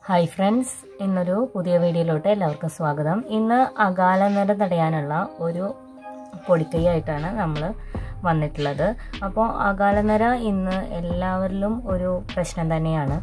hi friends ഇന്നൊരു പുതിയ വീഡിയോയിലോട്ട് എല്ലാവർക്കും സ്വാഗതം ഇന്ന് അകാലനര തടയാനുള്ള ഒരു പൊടിക്കൈയായിട്ടാണ് നമ്മൾ വന്നിട്ടുള്ളത് അപ്പോൾ അകാലനര ഇന്ന് എല്ലാവരിലും ഒരു പ്രശ്നം തന്നെയാണ്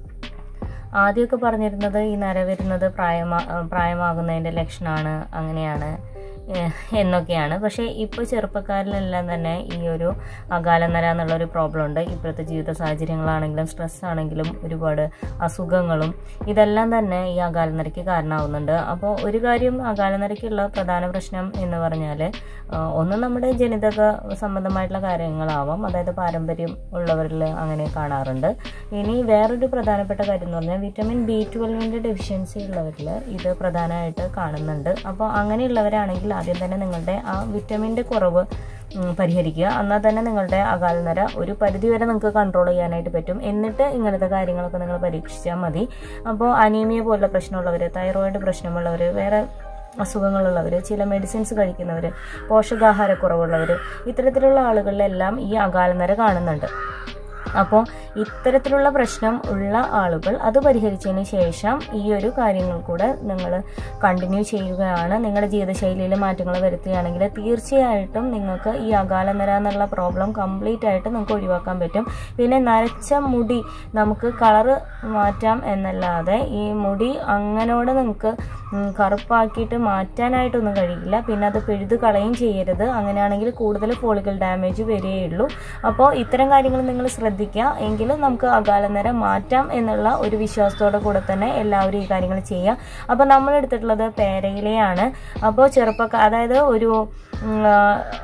ആദ്യമൊക്കെ പറഞ്ഞിരുന്നത് ഈ നര വരുന്നത് പ്രായമാ പ്രായമാകുന്നതിൻ്റെ ലക്ഷണമാണ് അങ്ങനെയാണ് ഏഹ് എന്നൊക്കെയാണ് പക്ഷേ ഇപ്പോൾ ചെറുപ്പക്കാരിലെല്ലാം തന്നെ ഈ ഒരു അകാലനര എന്നുള്ള ഒരു പ്രോബ്ലം ഉണ്ട് ഇപ്പോഴത്തെ ജീവിത സാഹചര്യങ്ങളാണെങ്കിലും സ്ട്രെസ് ആണെങ്കിലും ഒരുപാട് അസുഖങ്ങളും ഇതെല്ലാം തന്നെ ഈ അകാലനരയ്ക്ക് കാരണമാവുന്നുണ്ട് അപ്പോൾ ഒരു കാര്യം അകാലനരയ്ക്കുള്ള പ്രധാന പ്രശ്നം എന്ന് പറഞ്ഞാൽ ഒന്ന് നമ്മുടെ ജനിതക സംബന്ധമായിട്ടുള്ള കാര്യങ്ങളാവാം അതായത് പാരമ്പര്യം ഉള്ളവരിൽ അങ്ങനെ കാണാറുണ്ട് ഇനി വേറൊരു പ്രധാനപ്പെട്ട കാര്യം എന്ന് പറഞ്ഞാൽ വിറ്റമിൻ ബി ട്വൽവിൻ്റെ ഡെഫിഷ്യൻസി ഉള്ളവരിൽ ഇത് പ്രധാനമായിട്ട് കാണുന്നുണ്ട് അപ്പോൾ അങ്ങനെയുള്ളവരാണെങ്കിൽ ആദ്യം തന്നെ നിങ്ങളുടെ ആ വിറ്റമിൻ്റെ കുറവ് ഉം, പരിഹരിക്കുക എന്നാൽ തന്നെ നിങ്ങളുടെ അകാലനര ഒരു പരിധി വരെ നിങ്ങൾക്ക് കൺട്രോൾ ചെയ്യാനായിട്ട് പറ്റും എന്നിട്ട് ഇങ്ങനത്തെ കാര്യങ്ങളൊക്കെ നിങ്ങൾ പരീക്ഷിച്ചാൽ മതി അപ്പോൾ അനീമിയ പോലുള്ള പ്രശ്നമുള്ളവർ തൈറോയിഡ് പ്രശ്നമുള്ളവർ വേറെ അസുഖങ്ങളുള്ളവർ ചില മെഡിസിൻസ് കഴിക്കുന്നവർ പോഷകാഹാരക്കുറവുള്ളവർ ഇത്തരത്തിലുള്ള ആളുകളിലെല്ലാം ഈ അകാലനര കാണുന്നുണ്ട് അപ്പോൾ ഇത്തരത്തിലുള്ള പ്രശ്നം ഉള്ള ആളുകൾ അത് പരിഹരിച്ചതിന് ശേഷം ഈ ഒരു കാര്യങ്ങൾ കൂടെ നിങ്ങൾ കണ്ടിന്യൂ ചെയ്യുകയാണ് നിങ്ങളുടെ ജീവിതശൈലിയിൽ മാറ്റങ്ങൾ വരുത്തുകയാണെങ്കിൽ തീർച്ചയായിട്ടും നിങ്ങൾക്ക് ഈ അകാലനര എന്നുള്ള പ്രോബ്ലം കംപ്ലീറ്റ് ആയിട്ട് നിങ്ങൾക്ക് ഒഴിവാക്കാൻ പറ്റും പിന്നെ നരച്ച മുടി നമുക്ക് കളറ് മാറ്റാം എന്നല്ലാതെ ഈ മുടി അങ്ങനോടെ നിങ്ങൾക്ക് ഉം, കറുപ്പാക്കിയിട്ട് മാറ്റാനായിട്ടൊന്നും കഴിയില്ല പിന്നെ അത് പിഴുത് കളയും ചെയ്യരുത് അങ്ങനെയാണെങ്കിൽ കൂടുതൽ ഫോളിക്കൽ ഡാമേജ് വരികയുള്ളൂ അപ്പോൾ ഇത്തരം കാര്യങ്ങൾ നിങ്ങൾ ശ്രദ്ധിക്കുക എങ്കിലും നമുക്ക് അകാലനര മാറ്റാം എന്നുള്ള ഒരു വിശ്വാസത്തോടെ കൂടെ തന്നെ എല്ലാവരും ഈ കാര്യങ്ങൾ ചെയ്യുക അപ്പോൾ നമ്മൾ എടുത്തിട്ടുള്ളത് പേരയിലയാണ് അപ്പോൾ ചെറുപ്പക്കാർ അതായത് ഒരു ഉം, ആ,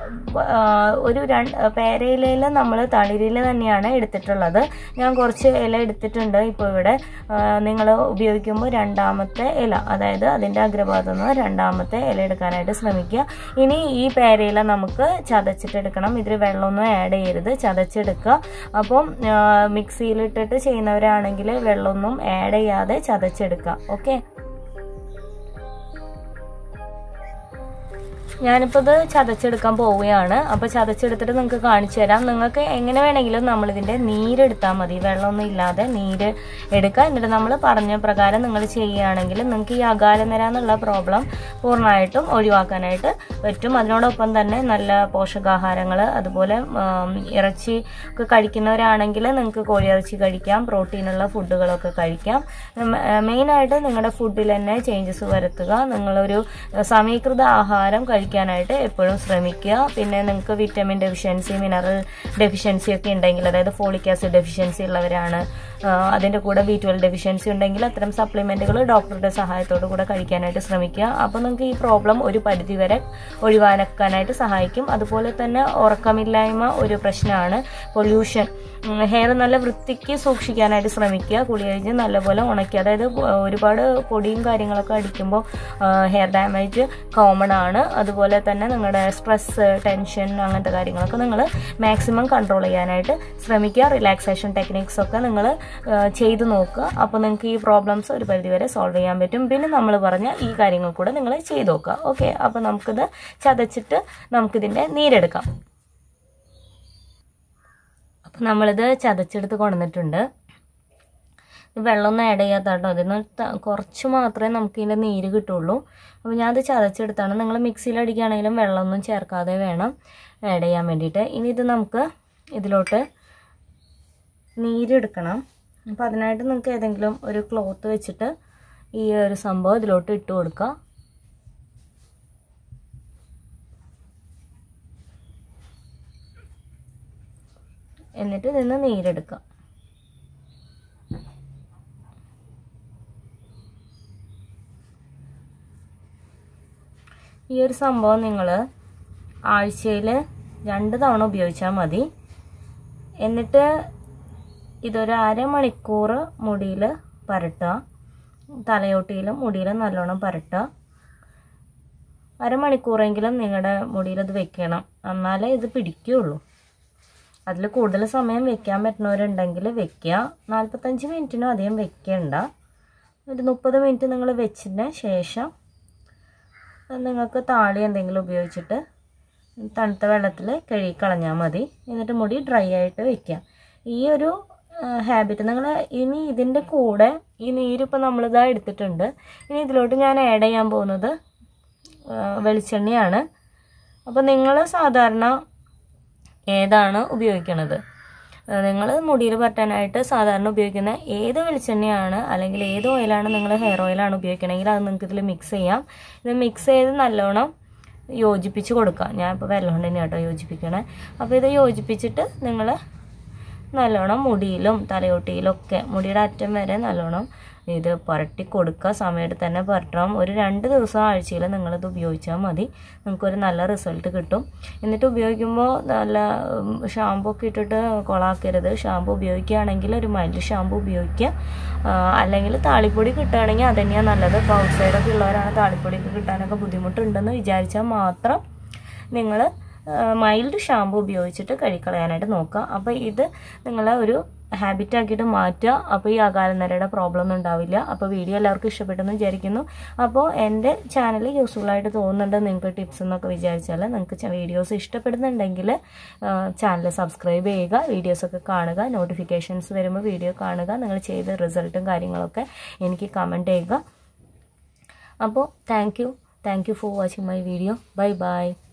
ആ, ഒരു രണ്ട് പേരയിലയിൽ നമ്മൾ തളിരില തന്നെയാണ് എടുത്തിട്ടുള്ളത് ഞാൻ കുറച്ച് ഇല എടുത്തിട്ടുണ്ട് ഇപ്പോൾ ഇവിടെ നിങ്ങൾ ഉപയോഗിക്കുമ്പോൾ രണ്ടാമത്തെ ഇല അതായത് അതിൻ്റെ അഗ്രഭാഗത്തു നിന്ന് രണ്ടാമത്തെ ഇല എടുക്കാനായിട്ട് ശ്രമിക്കുക ഇനി ഈ പേരയില നമുക്ക് ചതച്ചിട്ടെടുക്കണം ഇതിൽ വെള്ളമൊന്നും ആഡ് ചെയ്യരുത് ചതച്ചെടുക്കുക അപ്പം മിക്സിയിലിട്ടിട്ട് ചെയ്യുന്നവരാണെങ്കിൽ വെള്ളമൊന്നും ആഡ് ചെയ്യാതെ ചതച്ചെടുക്കുക ഓക്കെ ഞാനിപ്പോൾ ഇത് ചതച്ചെടുക്കാൻ പോവുകയാണ് അപ്പോൾ ചതച്ചെടുത്തിട്ട് നിങ്ങൾക്ക് കാണിച്ചു തരാം നിങ്ങൾക്ക് എങ്ങനെ വേണമെങ്കിലും നമ്മളിതിൻ്റെ നീരെടുത്താൽ മതി വെള്ളമൊന്നും ഇല്ലാതെ നീര് എടുക്കുക എന്നിട്ട് നമ്മൾ പറഞ്ഞ പ്രകാരം നിങ്ങൾ ചെയ്യുകയാണെങ്കിൽ നിങ്ങൾക്ക് ഈ അകാലനര എന്നുള്ള പ്രോബ്ലം പൂർണ്ണമായിട്ടും ഒഴിവാക്കാനായിട്ട് പറ്റും അതിനോടൊപ്പം തന്നെ നല്ല പോഷകാഹാരങ്ങൾ അതുപോലെ ഉം, ഇറച്ചി ഒക്കെ കഴിക്കുന്നവരാണെങ്കിൽ നിങ്ങൾക്ക് കോഴിയിറച്ചി കഴിക്കാം പ്രോട്ടീനുള്ള ഫുഡുകളൊക്കെ കഴിക്കാം മെയിനായിട്ട് നിങ്ങളുടെ ഫുഡിൽ തന്നെ ചേഞ്ചസ് വരുത്തുക നിങ്ങളൊരു സമീകൃത ആഹാരം കഴിക്കാനായിട്ട് എപ്പോഴും ശ്രമിക്കുക പിന്നെ നിങ്ങൾക്ക് വിറ്റമിൻ ഡെഫിഷ്യൻസി മിനറൽ ഡെഫിഷ്യൻസി ഒക്കെ ഉണ്ടെങ്കിൽ അതായത് ഫോളിക് ആസിഡ് ഡെഫിഷ്യൻസി ഉള്ളവരാണ് ആ, അതിൻ്റെ കൂടെ ബി ട്വൽവ് ഡെഫിഷ്യൻസി ഉണ്ടെങ്കിൽ അത്തരം സപ്ലിമെൻറ്റുകൾ ഡോക്ടറുടെ സഹായത്തോടു കൂടെ കഴിക്കാനായിട്ട് ശ്രമിക്കുക അപ്പോൾ നിങ്ങൾക്ക് ഈ പ്രോബ്ലം ഒരു പരിധി വരെ ഒഴിവാക്കാനായിട്ട് സഹായിക്കും അതുപോലെ തന്നെ ഉറക്കമില്ലായ്മ ഒരു പ്രശ്നമാണ് പൊല്യൂഷൻ ഹെയർ നല്ല വൃത്തിക്ക് സൂക്ഷിക്കാനായിട്ട് ശ്രമിക്കുക കുളി കഴിഞ്ഞ് നല്ലപോലെ ഉണക്കി അതായത് ഒരുപാട് പൊടിയും കാര്യങ്ങളൊക്കെ അടിക്കുമ്പോൾ ഹെയർ ഡാമേജ് കോമൺ ആണ് അതുപോലെ തന്നെ നിങ്ങളുടെ സ്ട്രെസ് ടെൻഷൻ അങ്ങനത്തെ കാര്യങ്ങളൊക്കെ നിങ്ങൾ മാക്സിമം കൺട്രോൾ ചെയ്യാനായിട്ട് ശ്രമിക്കുക റിലാക്സേഷൻ ടെക്നിക്സ് ഒക്കെ നിങ്ങൾ ചെയ്തു നോക്കുക അപ്പോൾ നിങ്ങൾക്ക് ഈ പ്രോബ്ലംസ് ഒരു പരിധി വരെ സോൾവ് ചെയ്യാൻ പറ്റും പിന്നെ നമ്മൾ പറഞ്ഞ ഈ കാര്യങ്ങൾ കൂടെ നിങ്ങൾ ചെയ്ത് നോക്കുക ഓക്കെ അപ്പോൾ നമുക്കിത് ചതച്ചിട്ട് നമുക്കിതിൻ്റെ നീരെടുക്കാം അപ്പം നമ്മളിത് ചതച്ചെടുത്ത് കൊണ്ടുവന്നിട്ടുണ്ട് ഇത് വെള്ളമൊന്നും ആഡ് ചെയ്യാത്ത കേട്ടോ ഇതിന് ത- കുറച്ച് മാത്രമേ നമുക്ക് ഇതിൻ്റെ നീര് കിട്ടുള്ളൂ അപ്പോൾ ഞാനത് ചതച്ചെടുത്താണ് നിങ്ങൾ മിക്സിയിൽ അടിക്കുകയാണെങ്കിലും വെള്ളമൊന്നും ചേർക്കാതെ വേണം ആഡ് ചെയ്യാൻ വേണ്ടിയിട്ട് ഇനി ഇത് നമുക്ക് ഇതിലോട്ട് നീരെടുക്കണം അപ്പോൾ അതിനായിട്ട് നിങ്ങൾക്ക് ഏതെങ്കിലും ഒരു ക്ലോത്ത് വെച്ചിട്ട് ഈ ഒരു സംഭവം ഇതിലോട്ട് ഇട്ട് കൊടുക്കുക എന്നിട്ട് ഇതിന്ന് നീരെടുക്കുക ഈ ഒരു സംഭവം നിങ്ങൾ ആഴ്ചയിൽ രണ്ട് തവണ ഉപയോഗിച്ചാൽ മതി എന്നിട്ട് ഇതൊരു അരമണിക്കൂർ മുടിയിൽ പരട്ടുക തലയോട്ടിയിലും മുടിയിലും നല്ലോണം പരട്ടുക അരമണിക്കൂറെങ്കിലും നിങ്ങളുടെ മുടിയിൽ ഇത് വെക്കണം എന്നാലേ ഇത് പിടിക്കുകയുള്ളൂ അതിൽ കൂടുതൽ സമയം വെക്കാൻ പറ്റുന്നവരുണ്ടെങ്കിൽ വെക്കുക നാൽപ്പത്തഞ്ച് മിനിറ്റിനും അധികം വെക്കേണ്ട ഒരു മുപ്പത് മിനിറ്റ് നിങ്ങൾ വെച്ചതിന് ശേഷം നിങ്ങൾക്ക് താളി എന്തെങ്കിലും ഉപയോഗിച്ചിട്ട് തണുത്ത വെള്ളത്തിൽ കഴുകി കളഞ്ഞാൽ മതി എന്നിട്ട് മുടി ഡ്രൈ ആയിട്ട് വെക്കുക ഈ ഒരു ഹാബിറ്റ് നിങ്ങൾ ഇനി ഇതിൻ്റെ കൂടെ ഈ നീരിപ്പോൾ നമ്മളിതാ എടുത്തിട്ടുണ്ട് ഇനി ഇതിലോട്ട് ഞാൻ ആഡ് ചെയ്യാൻ പോകുന്നത് ആ, വെളിച്ചെണ്ണയാണ് അപ്പോൾ നിങ്ങൾ സാധാരണ ഏതാണ് ഉപയോഗിക്കുന്നത് നിങ്ങൾ മുടിയിൽ പറ്റാനായിട്ട് സാധാരണ ഉപയോഗിക്കുന്ന ഏത് വെളിച്ചെണ്ണയാണ് അല്ലെങ്കിൽ ഏത് ഓയിലാണ് നിങ്ങൾ ഹെയർ ഓയിലാണ് ഉപയോഗിക്കണമെങ്കിൽ അത് നിങ്ങൾക്ക് ഇതിൽ മിക്സ് ചെയ്യാം ഇത് മിക്സ് ചെയ്ത് നല്ലോണം യോജിപ്പിച്ച് കൊടുക്കാം ഞാൻ ഇപ്പോൾ വെള്ളം കൊണ്ട് തന്നെയാണ് കേട്ടോ യോജിപ്പിക്കണേ അപ്പോൾ ഇത് യോജിപ്പിച്ചിട്ട് നിങ്ങൾ നല്ലോണം മുടിയിലും തലയോട്ടിയിലും ഒക്കെ മുടിയുടെ അറ്റം വരെ നല്ലോണം ഇത് പുരട്ടി കൊടുക്കുക സമയത്ത് തന്നെ പുരട്ടണം ഒരു രണ്ട് ദിവസം ആഴ്ചയിൽ നിങ്ങളിത് ഉപയോഗിച്ചാൽ മതി നിങ്ങൾക്കൊരു നല്ല റിസൾട്ട് കിട്ടും എന്നിട്ട് ഉപയോഗിക്കുമ്പോൾ നല്ല ഷാമ്പു ഒക്കെ ഇട്ടിട്ട് കൊളാക്കരുത് ഷാമ്പു ഉപയോഗിക്കുകയാണെങ്കിൽ ഒരു മൈൽഡ് ഷാമ്പു ഉപയോഗിക്കുക ആ, അല്ലെങ്കിൽ താളിപ്പൊടി കിട്ടുകയാണെങ്കിൽ അത് തന്നെയാണ് നല്ലത് ഇപ്പോൾ ഔട്ട് സൈഡൊക്കെ ഉള്ളവരാണ് താളിപ്പൊടിയൊക്കെ കിട്ടാനൊക്കെ ബുദ്ധിമുട്ടുണ്ടെന്ന് വിചാരിച്ചാൽ മാത്രം നിങ്ങൾ മൈൽഡ് ഷാമ്പു ഉപയോഗിച്ചിട്ട് കഴുകിക്കളയാനായിട്ട് നോക്കുക അപ്പോൾ ഇത് നിങ്ങൾ ഒരു ഹാബിറ്റ് ആക്കിയിട്ട് മാറ്റുക അപ്പോൾ ഈ അകാലനരയുടെ പ്രോബ്ലം ഒന്നും ഉണ്ടാവില്ല അപ്പോൾ വീഡിയോ എല്ലാവർക്കും ഇഷ്ടപ്പെട്ടെന്ന് വിചാരിക്കുന്നു അപ്പോൾ എൻ്റെ ചാനൽ യൂസ്ഫുൾ ആയിട്ട് തോന്നുന്നുണ്ട് നിങ്ങൾക്ക് ടിപ്സ് എന്നൊക്കെ വിചാരിച്ചാൽ നിങ്ങൾക്ക് വീഡിയോസ് ഇഷ്ടപ്പെടുന്നുണ്ടെങ്കിൽ ചാനൽ സബ്സ്ക്രൈബ് ചെയ്യുക വീഡിയോസൊക്കെ കാണുക നോട്ടിഫിക്കേഷൻസ് വരുമ്പോൾ വീഡിയോ കാണുക നിങ്ങൾ ചെയ്ത റിസൾട്ടും കാര്യങ്ങളൊക്കെ എനിക്ക് കമൻറ്റ് ചെയ്യുക അപ്പോൾ thank you thank you for watching my video bye by